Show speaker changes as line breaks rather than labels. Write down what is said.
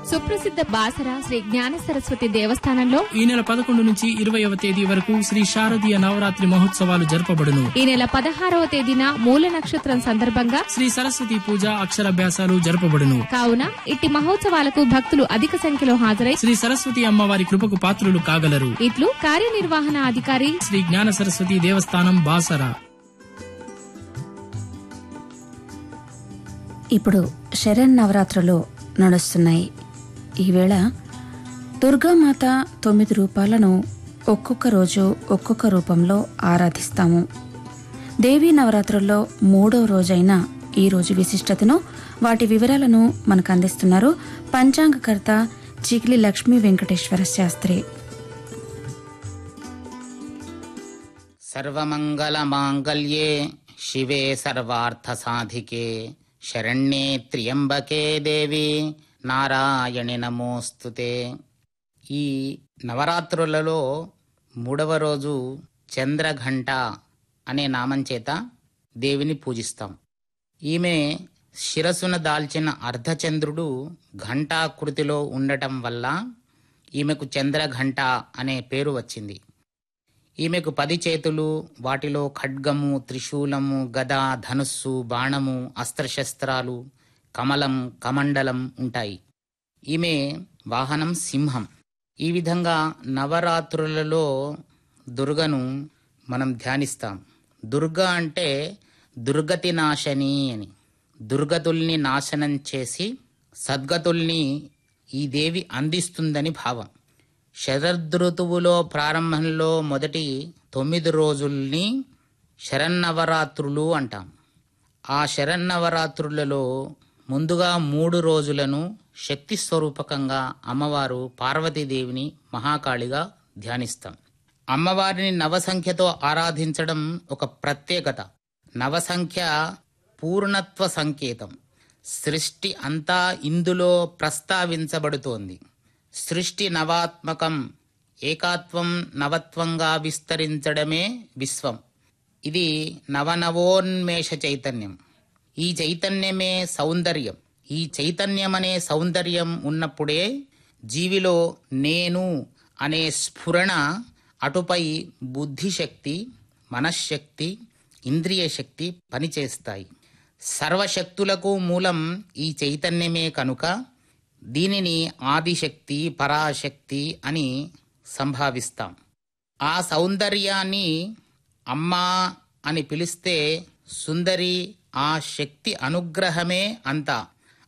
సుప్రసిద్ధ బాసర శ్రీ జ్ఞాన సరస్వతి దేవస్థానంలో
ఈ నెల పదకొండు నుంచి ఇరవయవ తేదీ వరకు శ్రీ శారదీయ నవరాత్రి మహోత్సవాలు జరపబడును
ఈ నెల పదహారవ తేదీన మూల నక్షత్రం సందర్భంగా
శ్రీ సరస్వతి పూజ అక్షరాభ్యాసాలు జరపబడును
కావున ఇట్టి మహోత్సవాలకు భక్తులు అధిక సంఖ్యలో హాజరై
శ్రీ సరస్వతి అమ్మవారి కృపకు పాత్రులు కాగలరు
ఇట్లు కార్యనిర్వహణ అధికారి
శ్రీ జ్ఞాన సరస్వతి దేవస్థానం బాసర
ఇప్పుడు శరణ్ నవరాత్రులు నడుస్తున్నాయి ఈవేళ దుర్గామాత తొమ్మిది రూపాలను ఒక్కొక్క రోజు ఒక్కొక్క రూపంలో ఆరాధిస్తాము దేవీ నవరాత్రుల్లో మూడో రోజైన ఈ రోజు విశిష్టతను వాటి వివరాలను మనకు అందిస్తున్నారు పంచాంగకర్త చికిలి లక్ష్మీ వెంకటేశ్వర శాస్త్రి
सर्वमङ्गलमाङ्गल्ये शिवे सर्वार्थसाधिके शरण्ये त्र्यम्बके దేవి నారాయణి నమోస్తుతే ఈ నవరాత్రులలో మూడవ రోజు చంద్రఘంట అనే నామం చేత దేవిని పూజిస్తాం ఈమె శిరస్సున దాల్చిన అర్ధచంద్రుడు ఘంటాకృతిలో ఉండటం వల్ల ఈమెకు చంద్రఘంట అనే పేరు వచ్చింది ఈమెకు పది చేతులు వాటిలో ఖడ్గము త్రిశూలము గద ధనుస్సు బాణము అస్త్రశస్త్రాలు కమలం కమండలం ఉంటాయి ఈమె వాహనం సింహం ఈ విధంగా నవరాత్రులలో దుర్గను మనం ధ్యానిస్తాం దుర్గ అంటే దుర్గతి నాశని అని దుర్గతుల్ని నాశనం చేసి సద్గతుల్ని ఈ దేవి అందిస్తుందని భావం శరదృతువులో ప్రారంభంలో మొదటి తొమ్మిది రోజుల్ని శరన్నవరాత్రులు అంటాం ఆ శరన్నవరాత్రులలో ముందుగా మూడు రోజులను శక్తి స్వరూపకంగా అమ్మవారు పార్వతీదేవిని మహాకాళిగా ధ్యానిస్తాం అమ్మవారిని నవసంఖ్యతో ఆరాధించడం ఒక ప్రత్యేకత నవసంఖ్య పూర్ణత్వ సంకేతం సృష్టి అంతా ఇందులో ప్రస్తావించబడుతోంది సృష్టి నవాత్మకం ఏకాత్వం నవత్వంగా విస్తరించడమే విశ్వం ఇది నవనవోన్మేష చైతన్యం ఈ చైతన్యమే సౌందర్యం ఈ చైతన్యమనే సౌందర్యం ఉన్నప్పుడే జీవిలో నేను అనే స్ఫురణ అటుపై బుద్ధిశక్తి మనశ్శక్తి ఇంద్రియ శక్తి పనిచేస్తాయి సర్వశక్తులకు మూలం ఈ చైతన్యమే కనుక దీనిని ఆదిశక్తి పరాశక్తి అని సంభావిస్తాం ఆ సౌందర్యాన్ని అమ్మా అని పిలిస్తే సుందరి ఆ శక్తి అనుగ్రహమే అంత